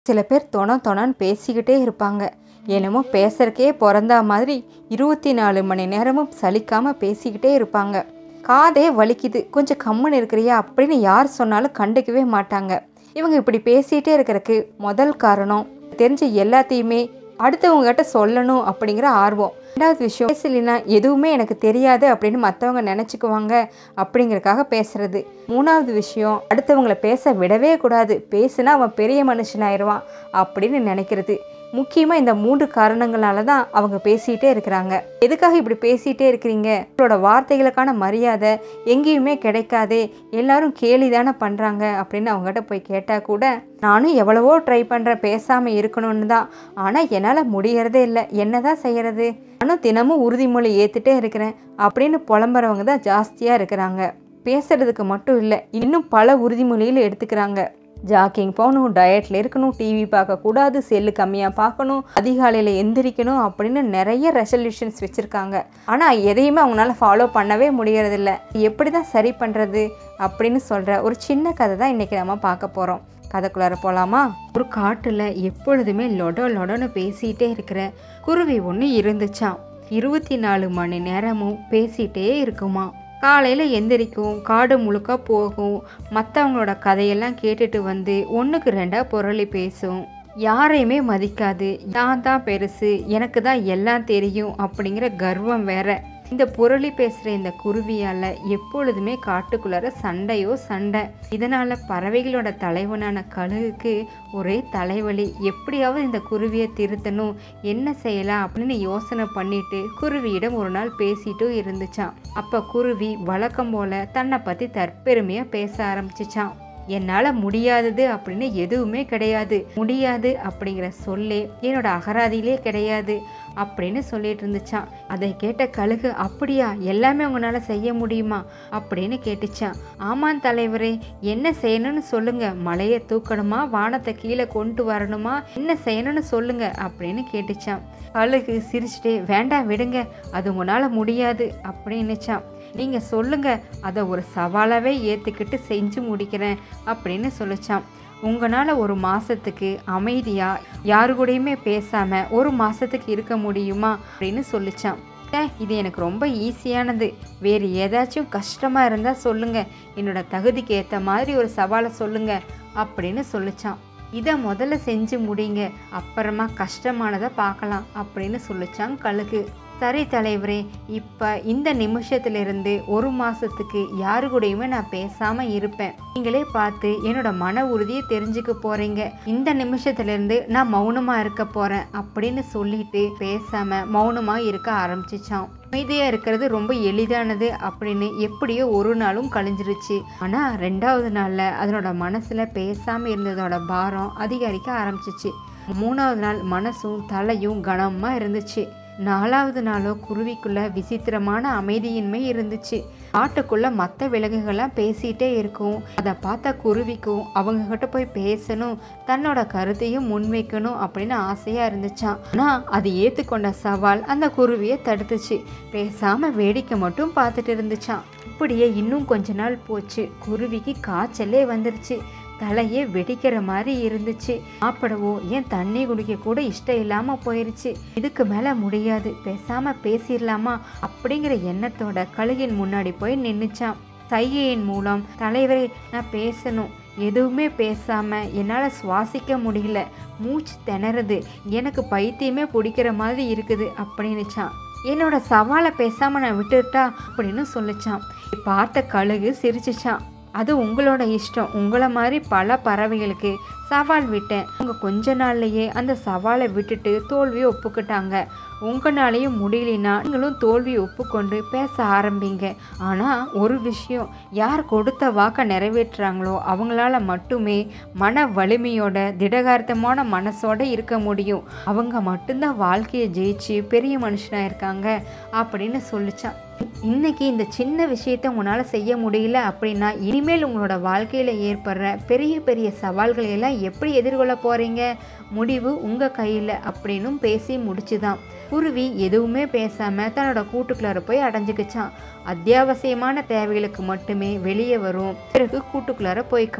சில பேர் தொண தொணன்னு பேசிக்கிட்டே இருப்பாங்க என்னமோ பேசுறக்கே பிறந்தா மாதிரி இருபத்தி நாலு மணி நேரமும் சலிக்காம பேசிக்கிட்டே இருப்பாங்க காதே வலிக்குது கொஞ்சம் கம்முன்னு இருக்கிறியா அப்படின்னு யார் சொன்னாலும் கண்டுக்கவே மாட்டாங்க இவங்க இப்படி பேசிகிட்டே இருக்கிறதுக்கு முதல் காரணம் தெரிஞ்ச எல்லாத்தையுமே அடுத்தவங்க கிட்ட சொல்லணும் அப்படிங்கிற ஆர்வம் ரெண்டாவது விஷயம் பேசலினா எதுவுமே எனக்கு தெரியாது அப்படின்னு மற்றவங்க நினச்சிக்குவாங்க அப்படிங்கறக்காக பேசுறது மூணாவது விஷயம் அடுத்தவங்கள பேச விடவே கூடாது பேசுனா அவன் பெரிய மனுஷனாயிருவான் அப்படின்னு நினைக்கிறது முக்கியமாக இந்த மூன்று காரணங்களால தான் அவங்க பேசிகிட்டே இருக்கிறாங்க எதுக்காக இப்படி பேசிகிட்டே இருக்கிறீங்க உங்களோட வார்த்தைகளுக்கான மரியாதை எங்கேயுமே கிடைக்காதே எல்லாரும் கேலி தானே பண்ணுறாங்க அப்படின்னு அவங்ககிட்ட போய் கேட்டால் கூட நானும் எவ்வளவோ ட்ரை பண்ணுறேன் பேசாமல் இருக்கணும்னு தான் ஆனால் என்னால் முடியறதே இல்லை என்ன தான் செய்கிறது நானும் தினமும் உறுதிமொழி ஏற்றுட்டே இருக்கிறேன் அப்படின்னு புலம்புறவங்க தான் ஜாஸ்தியாக இருக்கிறாங்க பேசுறதுக்கு மட்டும் இல்லை இன்னும் பல உறுதிமொழிகள் எடுத்துக்கிறாங்க ஜாக்கிங் போகணும் டயட்டில் இருக்கணும் டிவி பார்க்கக்கூடாது செல்லு கம்மியாக பார்க்கணும் அதிகாலையில் எந்திரிக்கணும் அப்படின்னு நிறைய ரெசல்யூஷன்ஸ் வச்சுருக்காங்க ஆனால் எதையுமே அவங்களால ஃபாலோ பண்ணவே முடியறதில்ல எப்படி தான் சரி பண்ணுறது அப்படின்னு சொல்கிற ஒரு சின்ன கதை தான் இன்றைக்கி நம்ம பார்க்க போகிறோம் கதைக்குள்ளார போகலாமா ஒரு காட்டில் எப்பொழுதுமே லொட லொடன்னு பேசிகிட்டே இருக்கிற குருவி ஒன்று இருந்துச்சாம் இருபத்தி நாலு மணி நேரமும் பேசிகிட்டே இருக்குமா காலையில் எந்திரிக்கும் காடு முழுக்க போகும் மற்றவங்களோட கதையெல்லாம் கேட்டுட்டு வந்து ஒன்றுக்கு ரெண்டாக புரளி பேசும் யாரையுமே மதிக்காது நான் தான் பெருசு எனக்கு தான் எல்லாம் தெரியும் அப்படிங்கிற கர்வம் வேற இந்த புரளி பேசுகிற இந்த குருவியால் எப்பொழுதுமே காட்டுக்குள்ளார சண்டையோ சண்டை இதனால் பறவைகளோட தலைவனான கழுகுக்கு ஒரே தலைவலி எப்படியாவது இந்த குருவியை திருத்தணும் என்ன செய்யலாம் அப்படின்னு யோசனை பண்ணிட்டு குருவியிடம் ஒரு நாள் பேசிட்டும் இருந்துச்சான் அப்போ குருவி வழக்கம் போல தன்னை பற்றி தற்பெருமையாக பேச ஆரம்பிச்சிச்சான் என்னால் முடியாதது அப்படின்னு எதுவுமே கிடையாது முடியாது அப்படிங்கிற சொல்லே என்னோட அகராதியிலே கிடையாது அப்படின்னு சொல்லிட்டு இருந்துச்சான் அதை கேட்ட கழுகு அப்படியா எல்லாமே உங்களால் செய்ய முடியுமா அப்படின்னு கேட்டுச்சான் ஆமாம் தலைவரே என்ன செய்யணும்னு சொல்லுங்க மலையை தூக்கணுமா வானத்தை கீழே கொண்டு வரணுமா என்ன செய்யணும்னு சொல்லுங்க அப்படின்னு கேட்டுச்சான் கழுகு சிரிச்சுட்டே வேண்டாம் விடுங்க அது உங்களால் முடியாது அப்படின்னுச்சான் நீங்கள் சொல்லுங்கள் அதை ஒரு சவாலாகவே ஏற்றுக்கிட்டு செஞ்சு முடிக்கிறேன் அப்படின்னு சொல்லிச்சான் உங்களால் ஒரு மாதத்துக்கு அமைதியாக யாரு கூடயுமே பேசாமல் ஒரு மாதத்துக்கு இருக்க முடியுமா அப்படின்னு சொல்லிச்சான் "ஏ, இது எனக்கு ரொம்ப ஈஸியானது வேறு ஏதாச்சும் கஷ்டமாக இருந்தால் சொல்லுங்கள் என்னோட தகுதிக்கு ஏற்ற மாதிரி ஒரு சவாலை சொல்லுங்கள் அப்படின்னு சொல்லிச்சான் இதை முதல்ல செஞ்சு முடிங்க அப்புறமா கஷ்டமானதை பார்க்கலாம் அப்படின்னு சொல்லிச்சான் கழுகு சரி தலைவரே இப்போ இந்த நிமிஷத்துலேருந்து ஒரு மாதத்துக்கு யாரு கூடயுமே நான் பேசாமல் இருப்பேன் நீங்களே பார்த்து என்னோட மன உறுதியை தெரிஞ்சுக்க போகிறீங்க இந்த நிமிஷத்துலேருந்து நான் மௌனமாக இருக்க போகிறேன் அப்படின்னு சொல்லிட்டு பேசாமல் மௌனமாக இருக்க ஆரம்பிச்சிச்சான் அமைதியாக இருக்கிறது ரொம்ப எளிதானது அப்படின்னு எப்படியோ ஒரு நாளும் கழிஞ்சிருச்சு ஆனால் ரெண்டாவது நாளில் அதனோட மனசில் பேசாமல் இருந்ததோட பாரம் அதிகரிக்க ஆரம்பிச்சிச்சு மூணாவது நாள் மனசும் தலையும் கனமாக இருந்துச்சு நாலாவது நாளோ குருவிக்குள்ள விசித்திரமான அமைதியின்மை இருந்துச்சு காட்டுக்குள்ள மற்ற விலங்குகள்லாம் பேசிட்டே இருக்கும் அதை பார்த்த குருவிக்கும் அவங்க கிட்ட போய் பேசணும் தன்னோட கருத்தையும் முன்வைக்கணும் அப்படின்னு ஆசையா இருந்துச்சான் ஆனா அது ஏத்துக்கொண்ட சவால் அந்த குருவியை தடுத்துச்சு பேசாம வேடிக்கை மட்டும் பார்த்துட்டு இருந்துச்சான் இப்படியே இன்னும் கொஞ்ச நாள் போச்சு குருவிக்கு காய்ச்சலே வந்துருச்சு தலையே வெடிக்கிற மாதிரி இருந்துச்சு சாப்பிடவோ ஏன் தண்ணி குடிக்க கூட இஷ்டம் இல்லாம போயிருச்சு இதுக்கு மேல முடியாது பேசாம பேசிடலாமா அப்படிங்கிற எண்ணத்தோட கழுகின் முன்னாடி போய் நின்னுச்சான் சைகையின் மூலம் தலைவரே நான் பேசணும் எதுவுமே பேசாம என்னால் சுவாசிக்க முடியல மூச்சு திணறுது எனக்கு பைத்தியமே பிடிக்கிற மாதிரி இருக்குது அப்படின்னுச்சான் என்னோட சவாலை பேசாம நான் விட்டுட்டா அப்படின்னு சொல்லிச்சான் பார்த்த கழுகு சிரிச்சுச்சான் அது உங்களோட இஷ்டம் உங்களை மாதிரி பல பறவைகளுக்கு சவால் விட்டேன் அவங்க கொஞ்ச நாள்லயே அந்த சவாலை விட்டுட்டு தோல்வியை ஒப்புக்கிட்டாங்க உங்களாலையும் முடியலனா நீங்களும் தோல்வியை ஒப்புக்கொண்டு பேச ஆரம்பிங்க ஆனால் ஒரு விஷயம் யார் கொடுத்த வாக்கை நிறைவேற்றுறாங்களோ அவங்களால மட்டுமே மன வலிமையோட திடகார்த்தமான மனசோட இருக்க முடியும் அவங்க மட்டும்தான் வாழ்க்கையை ஜெயிச்சு பெரிய மனுஷனாக இருக்காங்க அப்படின்னு சொல்லிச்சான் இன்னைக்கு இந்த சின்ன விஷயத்த உங்களால் செய்ய முடியல அப்படின்னா இனிமேல் உங்களோட வாழ்க்கையில் ஏற்படுற பெரிய பெரிய சவால்களை எல்லாம் எப்படி எதிர்கொள்ள போகிறீங்க முடிவு உங்கள் கையில் அப்படின்னும் பேசி முடிச்சுதான் குருவி எதுவுமே பேசாமல் தன்னோட கூட்டுக்குள்ளார போய் அடைஞ்சுக்கிச்சான் அத்தியாவசியமான தேவைகளுக்கு மட்டுமே வெளியே வரும் பிறகு கூட்டுக்குள்ளார போய்க்குமா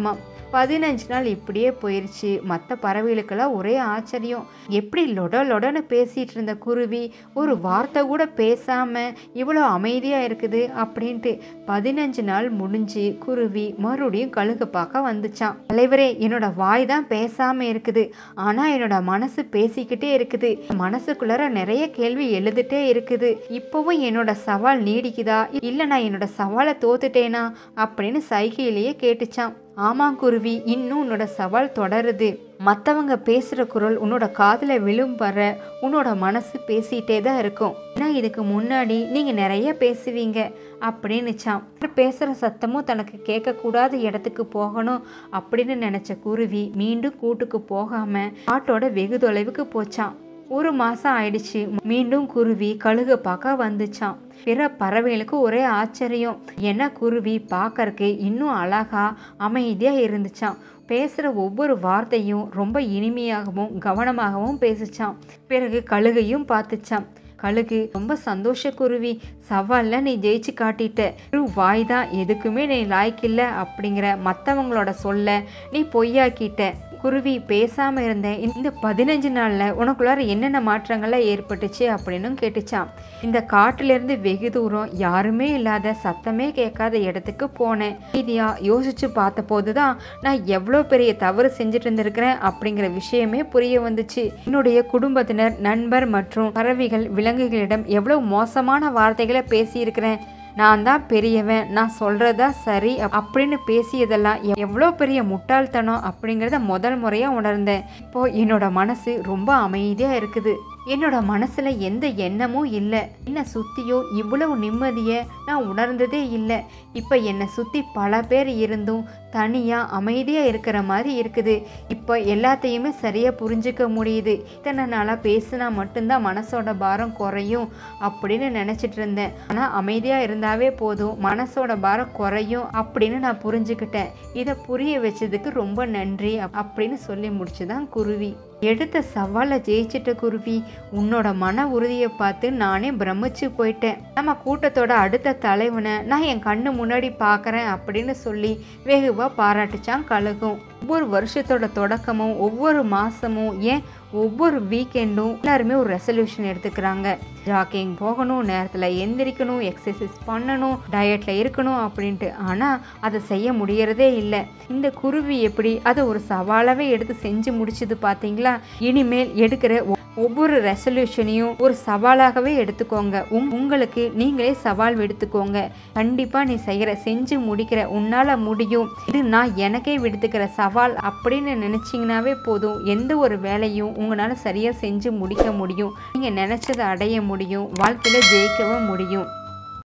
பதினஞ்சு நாள் இப்படியே போயிடுச்சு மற்ற பறவைகளுக்கெல்லாம் ஒரே ஆச்சரியம் எப்படி லொட லொடன்னு பேசிகிட்டு இருந்த குருவி ஒரு வார்த்தை கூட பேசாமல் இவ்வளோ அமைதியாக இருக்குது அப்படின்ட்டு பதினஞ்சு நாள் முடிஞ்சு குருவி மறுபடியும் கழுகு பார்க்க வந்துச்சான் தலைவரே என்னோட வாய் தான் பேசாமல் இருக்குது ஆனால் என்னோட மனசு பேசிக்கிட்டே இருக்குது மனசுக்குள்ளார நிறைய கேள்வி எழுதிட்டே இருக்குது இப்போவும் என்னோட சவால் நீடிக்குதா இல்லை நான் என்னோட சவாலை தோத்துட்டேனா அப்படின்னு சைகையிலேயே கேட்டுச்சான் ஆமாம் குருவி இன்னும் உன்னோட சவால் தொடருது மற்றவங்க பேசுகிற குரல் உன்னோட காதில் விழும் வர உன்னோட மனசு பேசிகிட்டே தான் இருக்கும் ஏன்னா இதுக்கு முன்னாடி நீங்கள் நிறைய பேசுவீங்க அப்படின்னுச்சான் பேசுகிற சத்தமும் தனக்கு கேட்கக்கூடாத இடத்துக்கு போகணும் அப்படின்னு நினச்ச குருவி மீண்டும் கூட்டுக்கு போகாமல் காட்டோட வெகு தொலைவுக்கு போச்சான் ஒரு மாதம் ஆயிடுச்சு மீண்டும் குருவி கழுக பார்க்க வந்துச்சான் பிற பறவைகளுக்கு ஒரே ஆச்சரியம் என்ன குருவி பார்க்கறக்கு இன்னும் அழகா அமைதியாக இருந்துச்சான் பேசுகிற ஒவ்வொரு வார்த்தையும் ரொம்ப இனிமையாகவும் கவனமாகவும் பேசிச்சான் பிறகு கழுகையும் பார்த்துச்சான் கழுகு ரொம்ப சந்தோஷ குருவி சவாலில் நீ ஜெயிச்சு காட்டிட்ட ஒரு வாய் தான் எதுக்குமே நீ லாய்க்கில்ல அப்படிங்கிற மற்றவங்களோட சொல்ல நீ பொய்யாக்கிட்ட குருவி பேசாமல் இருந்த இந்த பதினஞ்சு நாளில் உனக்குள்ளார என்னென்ன மாற்றங்கள்லாம் ஏற்பட்டுச்சு அப்படின்னும் கேட்டுச்சான் இந்த காட்டிலேருந்து வெகு தூரம் யாருமே இல்லாத சத்தமே கேட்காத இடத்துக்கு போனேன் மீதியாக யோசிச்சு பார்த்த போது தான் நான் எவ்வளோ பெரிய தவறு செஞ்சுட்டு இருந்திருக்கிறேன் அப்படிங்கிற விஷயமே புரிய வந்துச்சு என்னுடைய குடும்பத்தினர் நண்பர் மற்றும் பறவைகள் விலங்குகளிடம் எவ்வளோ மோசமான வார்த்தைகளை பேசியிருக்கிறேன் நான் தான் பெரியவன் நான் சொல்கிறதா சரி அப்படின்னு பேசியதெல்லாம் எவ்வளோ பெரிய முட்டாள்தனம் அப்படிங்கிறத முதல் முறையாக உணர்ந்தேன் இப்போ என்னோட மனசு ரொம்ப அமைதியாக இருக்குது என்னோட மனசில் எந்த எண்ணமும் இல்லை என்னை சுற்றியோ இவ்வளவு நிம்மதியை நான் உணர்ந்ததே இல்லை இப்போ என்னை சுற்றி பல பேர் இருந்தும் தனியாக அமைதியாக இருக்கிற மாதிரி இருக்குது இப்போ எல்லாத்தையுமே சரியாக புரிஞ்சுக்க முடியுது இத்தனை நாளாக பேசினா மட்டும்தான் மனசோட பாரம் குறையும் அப்படின்னு நினச்சிட்டு இருந்தேன் ஆனால் அமைதியாக இருந்தாவே போதும் மனசோட பாரம் குறையும் அப்படின்னு நான் புரிஞ்சுக்கிட்டேன் இதை புரிய வச்சதுக்கு ரொம்ப நன்றி அப்படின்னு சொல்லி முடிச்சுதான் குருவி எடுத்த சவாலை ஜெயிச்சிட்ட குருவி உன்னோட மன உறுதியை பார்த்து நானே பிரமிச்சு போயிட்டேன் நம்ம கூட்டத்தோட அடுத்த தலைவனை நான் என் கண்ணு முன்னாடி பார்க்குறேன் அப்படின்னு சொல்லி வெகுவாக பாராட்டுச்சான் கழுகும் ஒவ்வொரு வருஷத்தோட தொடக்கமும் ஒவ்வொரு மாதமும் ஏன் ஒவ்வொரு வீக்கெண்டும் எல்லாருமே ஒரு ரெசல்யூஷன் எடுத்துக்கிறாங்க ஜாக்கிங் போகணும் நேரத்தில் எந்திரிக்கணும் எக்ஸசைஸ் பண்ணணும் டயட்டில் இருக்கணும் அப்படின்ட்டு ஆனால் அதை செய்ய முடியறதே இல்லை இந்த குருவி எப்படி அதை ஒரு சவாலாகவே எடுத்து செஞ்சு முடிச்சது பார்த்தீங்களா இனிமேல் எடுக்கிற ஒவ்வொரு ரெசல்யூஷனையும் ஒரு சவாலாகவே எடுத்துக்கோங்க உங் உங்களுக்கு நீங்களே சவால் எடுத்துக்கோங்க கண்டிப்பாக நீ செய்கிற செஞ்சு முடிக்கிற உன்னால் முடியும் இது நான் எனக்கே விடுத்துக்கிற சவால் அப்படின்னு நினச்சிங்கனாவே போதும் எந்த ஒரு வேலையும் உங்களால் சரியாக செஞ்சு முடிக்க முடியும் நீங்கள் நினச்சதை அடைய முடியும் வாழ்க்கையில் ஜெயிக்கவும் முடியும்